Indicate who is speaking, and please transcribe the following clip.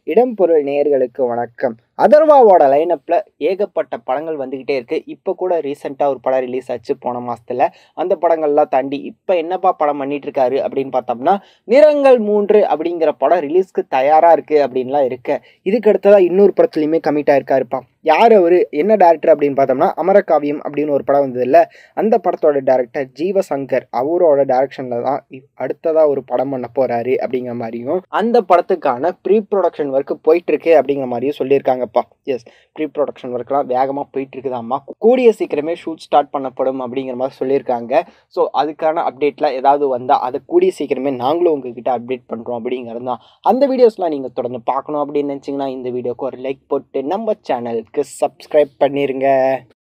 Speaker 1: இடம்பொருள் நேயர்களுக்கு வணக்கம் அதர்வாவோட லைனப்பில் ஏகப்பட்ட படங்கள் வந்துக்கிட்டே இருக்குது இப்போ கூட ரீசெண்டாக ஒரு படம் ரிலீஸ் ஆச்சு போன மாதத்தில் அந்த படங்கள்லாம் தாண்டி இப்போ என்னப்பா படம் பண்ணிட்டு இருக்காரு அப்படின்னு பார்த்தோம்னா நிறங்கள் மூன்று அப்படிங்கிற படம் ரிலீஸ்க்கு தயாராக இருக்குது அப்படின்லாம் இருக்கு இதுக்கு அடுத்ததாக இன்னொரு படத்துலையுமே கமிட் ஆயிருக்காருப்பா யார் அவர் என்ன டேரக்டர் அப்படின்னு பார்த்தோம்னா அமரகாவியம் அப்படின்னு ஒரு படம் வந்ததில்ல அந்த படத்தோட டேரக்டர் ஜீவசங்கர் அவரோட டைரக்ஷனில் தான் இப்- அடுத்ததா ஒரு படம் பண்ண போறாரு அப்படிங்கிற மாதிரியும் அந்த படத்துக்கான ப்ரீ ப்ரொடக்ஷன் ஒர்க் போயிட்டு இருக்கு அப்படிங்கிற மாதிரியும் சொல்லியிருக்காங்கப்பா எஸ் ப்ரீ ப்ரொடக்ஷன் ஒர்க்லாம் வேகமாக போயிட்டு இருக்குதாம்மா கூடிய சீக்கிரமே ஷூட் ஸ்டார்ட் பண்ணப்படும் அப்படிங்கிற மாதிரி சொல்லியிருக்காங்க ஸோ அதுக்கான அப்டேட்லாம் ஏதாவது வந்தால் அதை கூடிய சீக்கிரமே நாங்களும் உங்ககிட்ட அப்டேட் பண்ணுறோம் அப்படிங்கிறது தான் அந்த வீடியோஸ்லாம் நீங்கள் தொடர்ந்து பார்க்கணும் அப்படின்னு நினச்சிங்கன்னா இந்த வீடியோக்கு ஒரு லைக் போட்டு நம்ம சேனலுக்கு சப்ஸ்கிரைப் பண்ணிருங்க